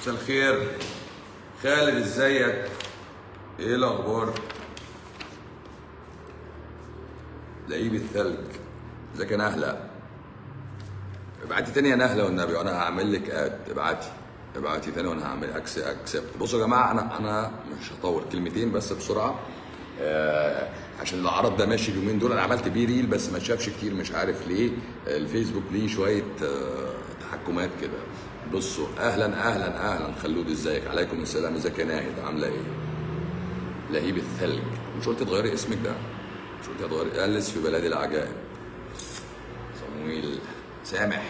مساء الخير خالد ازيك ايه الاخبار لعيب الثلج ازيك يا نهله ابعتي تاني يا نهله والنبي وانا هعمل لك اد ابعتي ابعتي تاني وانا هعمل اكس اكسبت بصوا يا جماعه انا انا مش هطول كلمتين بس بسرعه آه عشان العرض ده ماشي اليومين دول انا عملت بيه ريل بس ما اتشافش كتير مش عارف ليه الفيسبوك ليه شويه آه تحكمات كده بصوا اهلا اهلا اهلا خلود ازيك عليكم السلام ازيك يا ناهد عامله ايه لهيب الثلج مش قلت تغيري اسمك ده مش قلت هتغيري ألس في بلاد العجائب صمويل سامح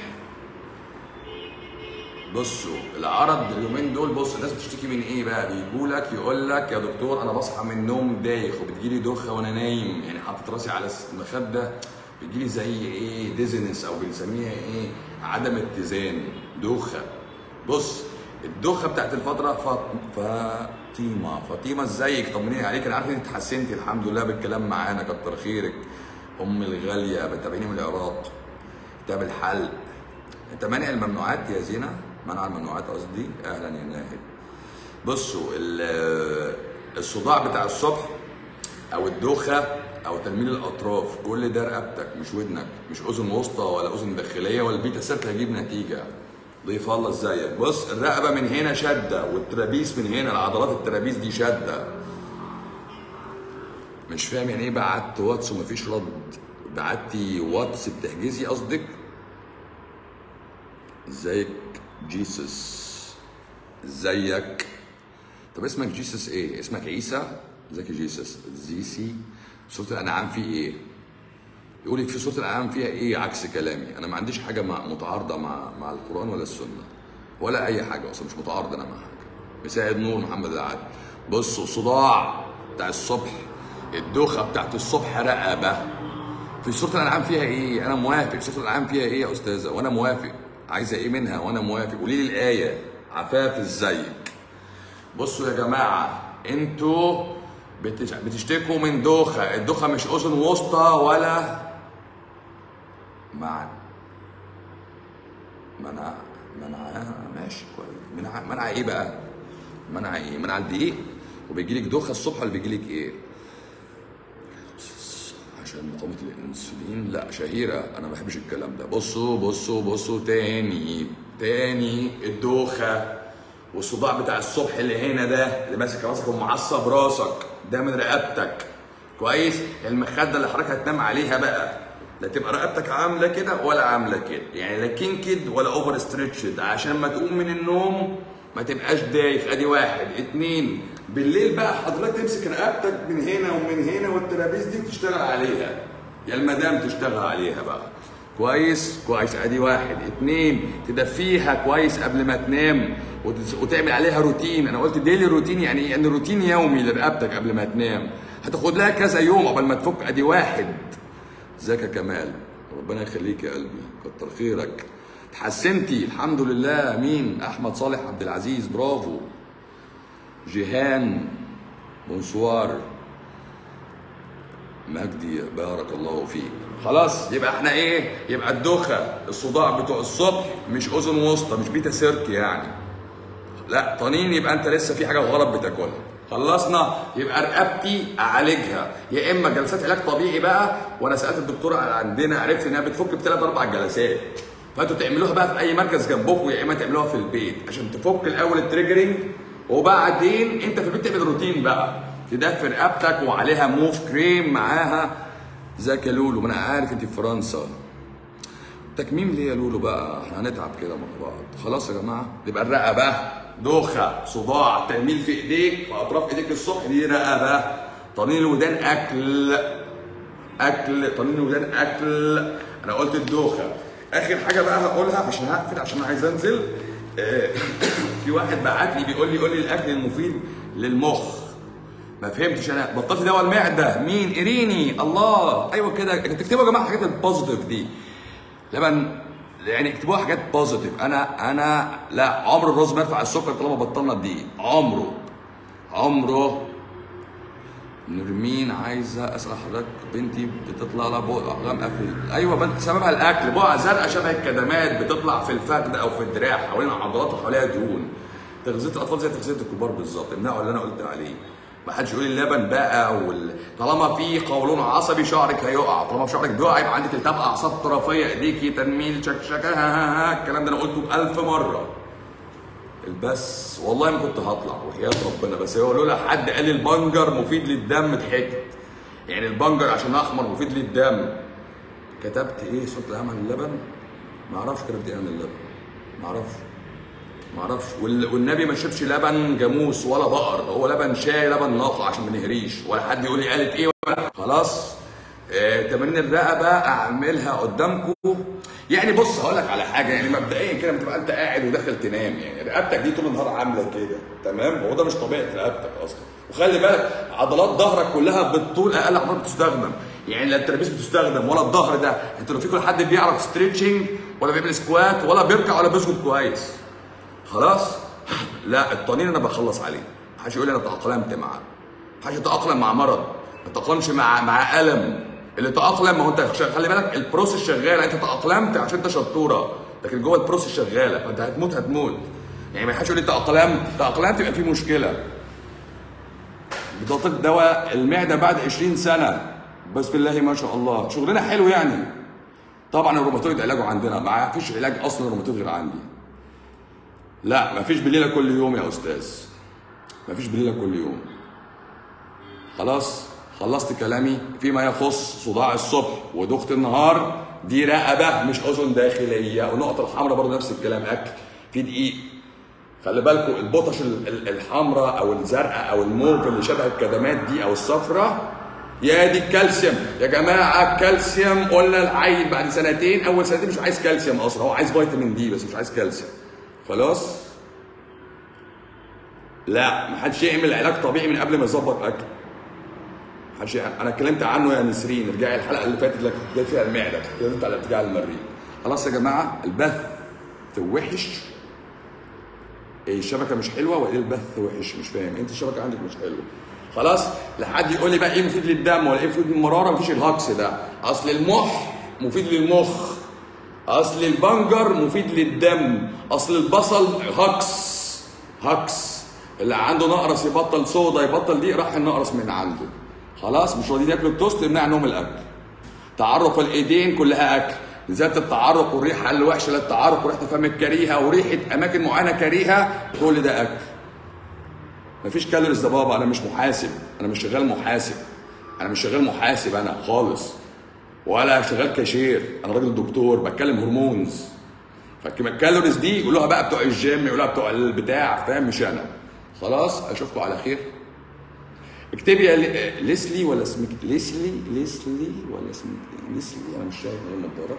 بصوا العرض اليومين دول بص الناس بتشتكي من ايه بقى بيجوا لك يقول لك يا دكتور انا بصحى من النوم دايخ وبتجيلي دوخه وانا نايم يعني حاطط راسي على المخده بتجيلي زي ايه ديزنس او بنسميها ايه عدم اتزان دوخه بص الدوخه بتاعت الفتره فاط- فاطمه فاطمه ازيك طمنيني عليك انا عارف ان انت اتحسنتي الحمد لله بالكلام معانا كتر خيرك ام الغاليه بتابعيني من العراق كتاب الحل انت مانع الممنوعات يا زينه منع الممنوعات قصدي اهلا يا ناهد بصوا ال- الصداع بتاع الصبح او الدوخه او تنميل الاطراف كل ده رقبتك مش ودنك مش اذن وسطى ولا اذن داخليه ولا البيتا سيرت هيجيب نتيجه ضيف الله ازيك بص الرقبه من هنا شده والترابيس من هنا العضلات الترابيس دي شده مش فاهم يعني ايه بعت واتس ومفيش رد بعتي واتس بتحجزي قصدك ازيك جيسس ازيك طب اسمك جيسس ايه اسمك عيسى ازيك يا جيسس زيسي سوره الانعام فيه ايه يقول لك في سوره الانعام فيها ايه عكس كلامي انا ما عنديش حاجه مع متعارضه مع مع القران ولا السنه ولا اي حاجه اصلا مش متعارض انا مع حاجه مساعد نور محمد العاد بصوا صداع بتاع الصبح الدوخه بتاعت الصبح رقبه في سوره الانعام فيها ايه انا موافق سوره الانعام فيها ايه يا استاذه وانا موافق عايزه ايه منها وانا موافق قولي لي الايه عفاف ازيك بصوا يا جماعه انتوا بتش- بتشتكوا من دوخه الدوخه مش اذن وسطى ولا مع منع منع ماشي كويس منع منع ايه بقى منع ايه منع الدقيق وبيجي لك دوخه الصبح ولا بيجي لك ايه عشان مقاومه الانسولين لا شهيره انا ما بحبش الكلام ده بصوا بصوا بصوا تاني تاني الدوخه والصداع بتاع الصبح اللي هنا ده اللي ماسك راسك ومعصب راسك ده من رقبتك كويس المخده اللي حضرتك هتنام عليها بقى لا تبقى رقبتك عامله كده ولا عامله كده يعني لا كينكد ولا اوفر ستريتشد عشان ما تقوم من النوم ما تبقاش دايخ ادي واحد اتنين بالليل بقى حضرتك تمسك رقبتك من هنا ومن هنا والترابيز دي تشتغل عليها يا المدام تشتغل عليها بقى كويس كويس ادي واحد اتنين تدفيها كويس قبل ما تنام وتس- وتعمل عليها روتين انا قلت ديلي روتين يعني ايه يعني روتين يومي لرقبتك قبل ما تنام هتاخد لها كذا يوم قبل ما تفك ادي واحد ازيك يا كمال ربنا يخليك يا قلبي كتر خيرك اتحسنتي الحمد لله مين احمد صالح عبد العزيز برافو جيهان بونسوار مجدي بارك الله فيك خلاص يبقى احنا ايه يبقى الدوخه الصداع بتوع الصبح مش اذن وسطى مش بيتا سيرك يعني لا طنين يبقى انت لسه في حاجه غلط بتاكلها خلصنا يبقى رقبتي اعالجها يا اما جلسات علاج طبيعي بقى وانا سالت الدكتوره عندنا عرفت انها بتفك بثلاث اربع جلسات فانتوا تعملوها بقى في اي مركز جنبكم يا اما تعملوها في البيت عشان تفك الاول التريجرنج وبعدين انت في البيت تعمل روتين بقى تدفي رقبتك وعليها موف كريم معاها ازيك يا لولو ما انا عارف انت في فرنسا تكميم ليه يا لولو بقى احنا هنتعب كده مع بعض خلاص يا جماعه يبقى الرقبه دوخه صداع تنميل في ايديك في اطراف ايديك الصبح دي رقبه طنين الودان اكل اكل طنين الودان اكل انا قلت الدوخه اخر حاجه بقى هقولها عشان هقفل عشان أنا عايز انزل آه، في واحد بعت لي بيقول لي قول لي الاكل المفيد للمخ ما فهمتش انا بطلت دواء المعده مين اريني الله ايوه كده تكتبوا يا جماعه الحاجات البوزيتيف دي لما يعني اكتبوها حاجات بوزيتيف انا انا لا عمر الرز ما يرفع السكر طالما بطلنا الدقيق عمره عمره نرمين عايزه اسال حضرتك بنتي بتطلع لها بقع غامقه في ايوه بنت سببها الاكل بقع زرقاء شبه الكدمات بتطلع في الفخذ او في الدراع حوالين العضلات وحواليها دهون تغذيه الاطفال زي تغذيه الكبار بالظبط امنعوا اللي انا قلت عليه ما حدش يقول لي اللبن بقى وال... طالما في قولون عصبي شعرك هيقع طالما شعرك بيقع يبقى عندك التهاب اعصاب طرفيه ايديكي تنميل شكشكه ها ها ها الكلام ده انا قلته بألف مره بس والله ما كنت هطلع وحياة ربنا بس هو لولا حد قال لي البنجر مفيد للدم ضحكت يعني البنجر عشان احمر مفيد للدم كتبت ايه صوت الامل اللبن ما اعرفش كتبت ايه عن اللبن ما اعرفش ما اعرفش وال- والنبي ما شربش لبن جاموس ولا بقر هو لبن شاي لبن ناقع عشان ما نهريش ولا حد يقول لي قالت ايه ولا خلاص آه، تمارين الرقبه اعملها قدامكم يعني بص هقول لك على حاجه يعني مبدئيا كده بتبقى انت قاعد وداخل تنام يعني رقبتك دي طول النهار عامله كده تمام هو ده مش طبيعه رقبتك اصلا وخلي بالك عضلات ظهرك كلها بالطول اقل عضلات بتستخدم يعني لا الترابيز بتستخدم ولا الظهر ده انت لو في كل حد بيعرف ستريتشنج ولا بيعمل سكوات ولا بيركع ولا بيسجد كويس خلاص لا الطنين انا بخلص عليه محدش يقول لي انا تاقلمت معاه محدش يتاقلم مع مرض ما تاقلمش مع مع الم اللي تاقلم ما هو انت شغ- خلي بالك البروسيس شغاله انت تاقلمت عشان انت شطوره لكن جوه البروسيس شغاله فانت هتموت هتموت يعني ما حدش يقول لي تاقلمت تاقلمت يبقى في مشكله بتعطيك دواء المعده بعد 20 سنه بسم الله ما شاء الله شغلنا حلو يعني طبعا الروماتويد علاجه عندنا ما فيش علاج اصلا الروماتويد غير عندي لا مفيش بليله كل يوم يا استاذ مفيش بليله كل يوم خلاص خلصت كلامي فيما يخص صداع الصبح ودوخة النهار دي رقبه مش اذن داخليه والنقطه الحمراء برضه نفس الكلام اكل في دقيق خلي بالكم البطش ال- ال- الحمراء او الزرقاء او الموف اللي شبه الكدمات دي او الصفراء يا دي الكالسيوم يا جماعه الكالسيوم قلنا العيل بعد سنتين اول سنتين مش عايز كالسيوم اصلا هو عايز فيتامين دي بس مش عايز كالسيوم خلاص لا محدش يعمل علاج طبيعي من قبل ما يظبط اكل محدش يعمل. انا اتكلمت عنه يا نسرين ارجعي الحلقه اللي فاتت اللي كنت جاي فيها المعده كنت اتكلمت على ارتجاع المريء خلاص يا جماعه البث وحش إيه الشبكه مش حلوه ولا إيه البث وحش مش فاهم انت الشبكه عندك مش حلوه خلاص لحد يقول لي بقى ايه مفيد للدم ولا ايه مفيد للمراره مفيش الهكس ده اصل المح مفيد للمخ اصل البنجر مفيد للدم اصل البصل هكس هكس اللي عنده نقرس يبطل صودا يبطل دي راح النقرس من عنده خلاص مش راضيين ياكلوا التوست يمنع عنهم الاكل تعرق الايدين كلها اكل بالذات التعرق والريحه الوحشه للتعرق وريحه فم الكريهه وريحه اماكن معينه كريهه كل ده اكل مفيش كالوريز يا بابا انا مش محاسب انا مش شغال محاسب انا مش شغال محاسب انا خالص ولا شغال كاشير انا راجل دكتور بتكلم هرمونز فالكالوريز دي يقولوها بقى بتوع الجيم يقولوها بتوع البتاع فاهم مش انا خلاص اشوفكم على خير اكتبي يا لي- ليسلي ولا اسمك ليسلي ليسلي ولا اسمك إيه؟ ليسلي انا مش شايف من النضاره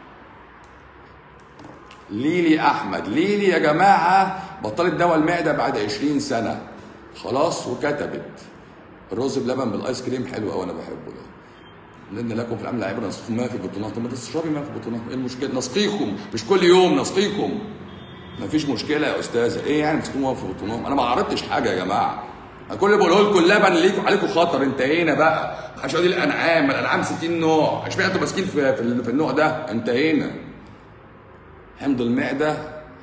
ليلي احمد ليلي يا جماعه بطلت دواء المعده بعد 20 سنه خلاص وكتبت الرز بلبن بالايس كريم حلو قوي انا بحبه ده لان لكم في الامل عبره نسقيكم ما في بطونات ما تشربي ما في بطونات ايه المشكله نسقيكم مش كل يوم نسقيكم ما فيش مشكله يا استاذه ايه يعني تسقوا ما في بطونات انا ما عرضتش حاجه يا جماعه انا كل اللي بقوله لكم اللبن ليكم عليكم خطر انتهينا بقى محدش يقول لي الانعام الانعام 60 نوع اشمعنى انتوا ماسكين في, في, في النوع ده انتهينا حمض المعده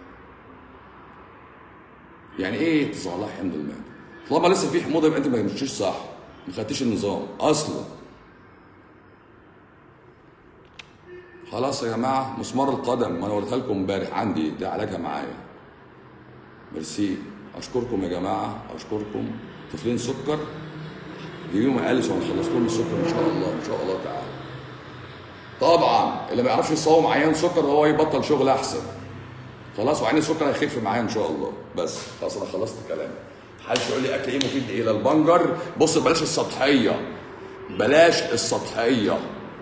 يعني ايه تصالح حمض المعده طالما لسه في حموضه يبقى انت ما مشيتش صح ما خدتش النظام اصلا خلاص يا جماعه مسمار القدم ما انا قلتها لكم امبارح عندي ده علاجها معايا ميرسي اشكركم يا جماعه اشكركم طفلين سكر يجيهم اقل وهنخلص لهم السكر ان شاء الله ان شاء الله تعالى طبعا اللي ما يعرفش يصوم عيان سكر هو يبطل شغل احسن خلاص وعين السكر هيخف معايا ان شاء الله بس خلاص انا خلصت كلامي محدش يقول لي اكل ايه مفيد ايه لا البنجر بص بلاش السطحيه بلاش السطحيه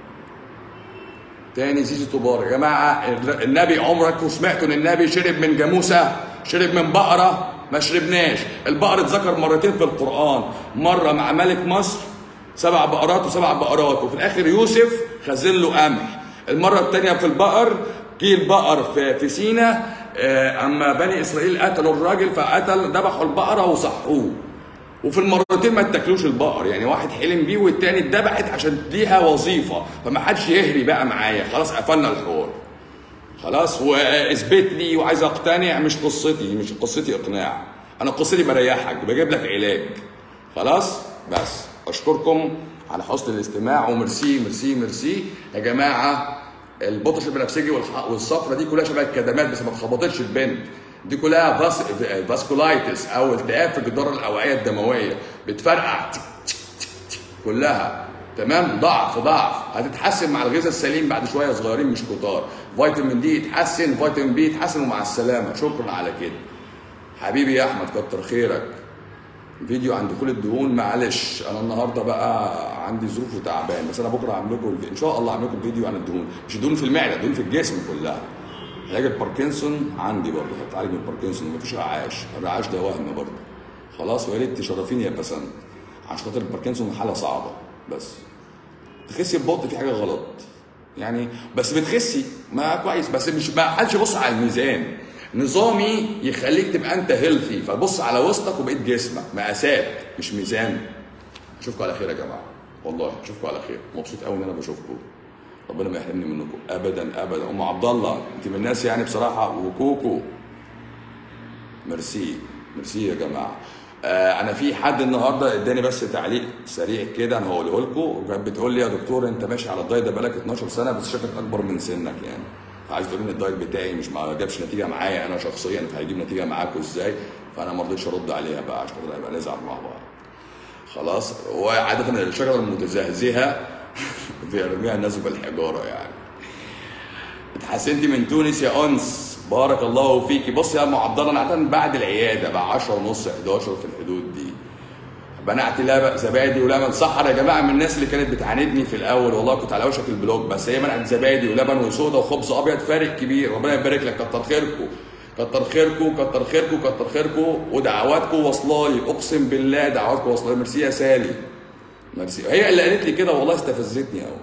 تاني زيزي طبار يا جماعه النبي عمرك سمعتوا ان النبي شرب من جاموسه شرب من بقره ما شربناش البقر اتذكر مرتين في القران مره مع ملك مصر سبع بقرات وسبع بقرات وفي الاخر يوسف خزن له قمح المره الثانيه في البقر جه البقر في في سينا آه، اما بني اسرائيل قتلوا الراجل فقتل ذبحوا البقره وصحوه وفي المرتين ما اتاكلوش البقر يعني واحد حلم بيه والتاني اتذبحت عشان ليها وظيفه فما حدش يهري بقى معايا خلاص قفلنا الحوار خلاص واثبت لي وعايز اقتنع مش قصتي مش قصتي اقناع انا قصتي بريحك بجيب لك علاج خلاص بس اشكركم على حسن الاستماع وميرسي ميرسي ميرسي يا جماعه البطش البنفسجي والح- والصفرة دي كلها شبه الكدمات بس ما تخبطتش البنت دي كلها فاس... فاسكولايتس او التهاب في الجدار الاوعيه الدمويه بتفرقع تك تك تك تك كلها تمام ضعف ضعف هتتحسن مع الغذاء السليم بعد شويه صغيرين مش كتار فيتامين دي يتحسن فيتامين بي يتحسن ومع السلامه شكرا على كده حبيبي يا احمد كتر خيرك فيديو عن دخول الدهون معلش انا النهارده بقى عندي ظروف وتعبان بس انا بكره هعمل لكم الفي- ان شاء الله هعمل لكم فيديو عن الدهون مش الدهون في المعده الدهون في الجسم كلها علاج الباركنسون عندي برضه هتعالج من الباركنسون مفيش رعاش الرعاش ده وهم برضه خلاص ويا ريت تشرفيني يا بسنت عشان خاطر الباركنسون حاله صعبه بس تخسي ببطء في حاجه غلط يعني بس بتخسي ما كويس بس مش ما حدش يبص على الميزان نظامي يخليك تبقى انت هيلثي فبص على وسطك وبقيت جسمك مقاسات مش ميزان اشوفكم على خير يا جماعه والله اشوفكم على خير مبسوط قوي ان انا بشوفكم ربنا ما يحرمني منكم ابدا ابدا ام عبد الله انت من الناس يعني بصراحه وكوكو ميرسي ميرسي يا جماعه آه انا في حد النهارده اداني بس تعليق سريع كده انا هقوله لكم وكانت بتقول لي يا دكتور انت ماشي على الدايت ده بقالك 12 سنه بس شكلك اكبر من سنك يعني عايز تقول ان الدايت بتاعي مش ما جابش نتيجه معايا انا شخصيا فهيجيب نتيجه معاكم ازاي فانا ما رضيتش ارد عليها بقى عشان خاطر نبقى نزعل مع بعض خلاص وعاده الشجره المتزهزهه بيرميها الناس بالحجاره يعني اتحسنتي من تونس يا انس بارك الله فيكي بص يا ام عبد الله انا عاده بعد العياده بقى 10 ونص 11 في الحدود دي بنعت لبن زبادي ولبن سحر يا جماعه من الناس اللي كانت بتعاندني في الاول والله كنت على وشك البلوك بس هي منعت زبادي ولبن وصودا وخبز ابيض فارق كبير ربنا يبارك لك كتر خيركم كتر خيركم كتر خيركم كتر خيركم ودعواتكم واصله لي اقسم بالله دعواتكم واصله لي ميرسي يا سالي ميرسي هي اللي قالت لي كده والله استفزتني قوي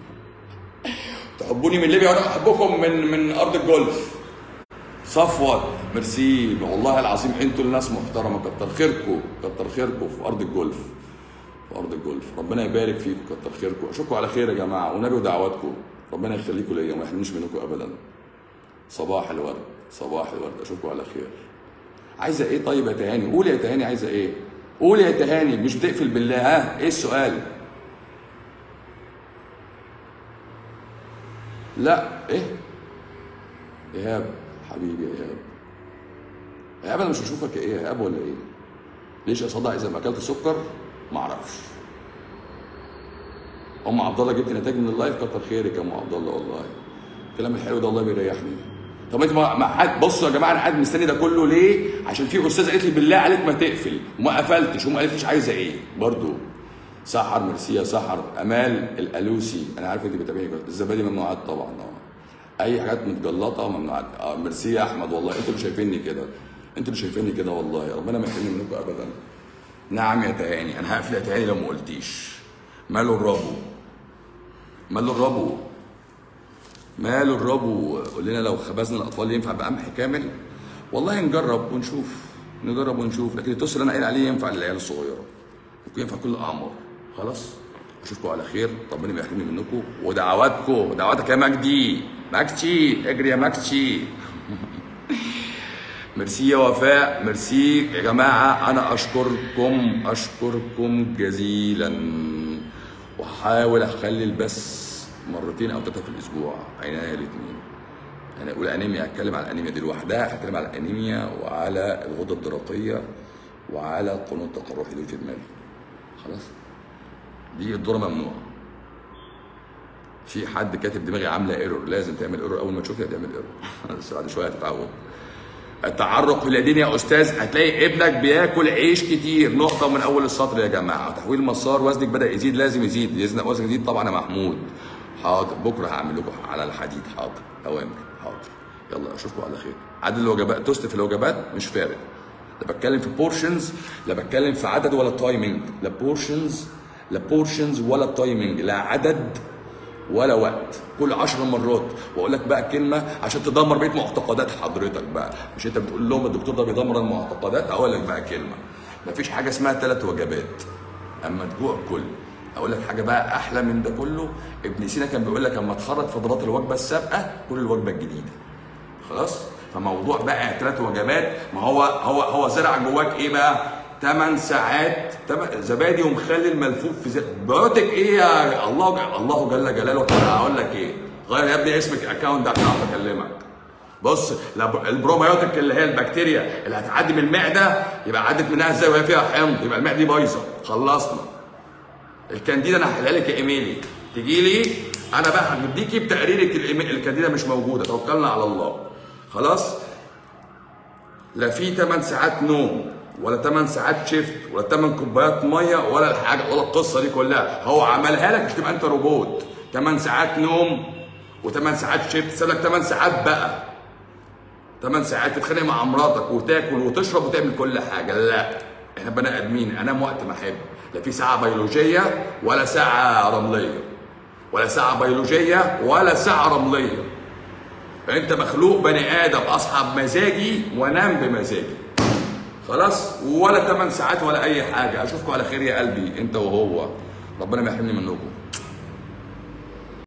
تحبوني من ليبيا وانا احبكم من من ارض الجولف صفوت ميرسي والله العظيم انتوا الناس محترمه كتر خيركم كتر خيركم في ارض الجولف في ارض الجولف ربنا يبارك فيكم كتر خيركم اشوفكم على خير يا جماعه والنبي ودعواتكم ربنا يخليكم ليا وما يحرمنيش منكم ابدا صباح الورد صباح الورد اشوفكم على خير عايزه ايه طيب يا تهاني قولي يا تهاني عايزه ايه قولي يا تهاني مش بتقفل بالله ها ايه السؤال لا ايه ايهاب حبيبي يا ايهاب ايهاب انا مش هشوفك يا ايه يا ايهاب ولا ايه ليش يا صدع اذا ما اكلت سكر ما اعرفش ام عبد الله جبت نتائج من اللايف كتر خيرك يا ام عبد الله والله الكلام الحلو ده والله بيريحني طب انت ما ما حد بصوا يا جماعه انا قاعد مستني ده كله ليه؟ عشان في استاذه قالت لي بالله عليك ما تقفل وما قفلتش وما قالتليش عايزه ايه برضو سحر ميرسي يا سحر امال الالوسي انا عارف انت بتابعني كويس. الزبادي ممنوعات طبعا اه اي حاجات متجلطه ممنوعات اه ميرسي يا احمد والله انتوا اللي شايفيني كده انتوا اللي شايفيني كده والله ربنا ما يحرمني منكم ابدا نعم يا تهاني انا هقفل يا تهاني لو ما قلتيش ماله الربو ماله الربو ماله الربو قول لنا لو خبزنا الاطفال ينفع بقمح كامل والله نجرب ونشوف نجرب ونشوف لكن التوست اللي انا قايل عليه ينفع للعيال الصغيره ممكن ينفع كل الاعمار خلاص اشوفكم على خير ربنا ما يحرمني منكم ودعواتكم دعواتك يا مجدي مجدي اجري يا مجدي ميرسي يا وفاء ميرسي يا جماعه انا اشكركم اشكركم جزيلا واحاول اخلي البث مرتين او ثلاثه في الاسبوع عينيا الاثنين انا اقول انيميا اتكلم على الانيميا دي لوحدها هتكلم على الانيميا وعلى الغده الدرقيه وعلى قانون التقرحي دول في دماغي خلاص دي الذره ممنوعه في حد كاتب دماغي عامله ايرور لازم تعمل ايرور اول ما تشوفها تعمل ايرور بس بعد شويه هتتعود التعرق اليدين يا استاذ هتلاقي ابنك بياكل عيش كتير نقطه من اول السطر يا جماعه تحويل مسار وزنك بدا يزيد لازم يزيد يزن وزنك يزيد طبعا يا محمود حاضر بكره هعمل لكم على الحديد حاضر اوامر حاضر يلا اشوفكم على خير عدد الوجبات توست في الوجبات مش فارق لا بتكلم في بورشنز لا بتكلم في عدد ولا تايمنج لا بورشنز لا بورشنز ولا تايمنج لا عدد ولا وقت كل عشر مرات واقول لك بقى كلمه عشان تدمر بقيه معتقدات حضرتك بقى مش انت بتقول لهم الدكتور ده بيدمر المعتقدات اقول لك بقى كلمه مفيش حاجه اسمها ثلاث وجبات اما تجوع كل اقول لك حاجه بقى احلى من ده كله ابن سينا كان بيقول لك اما تخرج فضلات الوجبه السابقه كل الوجبه الجديده خلاص فموضوع بقى ثلاث وجبات ما هو هو هو زرع جواك ايه بقى 8 ساعات تم- زبادي ومخلل ملفوف في زي بيوتك ايه يا الله الله جل جلاله تعالى هقول لك ايه غير يا ابني اسمك اكونت عشان اعرف اكلمك بص لاب- البروبيوتيك اللي هي البكتيريا اللي هتعدي من المعده يبقى عدت منها ازاي وهي فيها حمض يبقى المعده دي بايظه خلصنا الكانديدا انا هحلها لك يا ايميلي تجي لي انا بقى هديكي بتقريرك الإيميل- الكانديدا مش موجوده توكلنا على الله خلاص لا في 8 ساعات نوم ولا 8 ساعات شيفت ولا 8 كوبايات ميه ولا الحاجه ولا القصه دي كلها هو عملها لك مش تبقى انت روبوت 8 ساعات نوم و8 ساعات شيفت ساب لك 8 ساعات بقى 8 ساعات تتخانق مع مراتك وتاكل وتشرب وتعمل كل حاجه لا احنا بني ادمين انام وقت ما احب لا في ساعه بيولوجيه ولا ساعه رمليه ولا ساعه بيولوجيه ولا ساعه رمليه فانت مخلوق بني ادم اصحى بمزاجي وانام بمزاجي خلاص ولا 8 ساعات ولا اي حاجه اشوفكم على خير يا قلبي انت وهو ربنا ما يحرمني منكم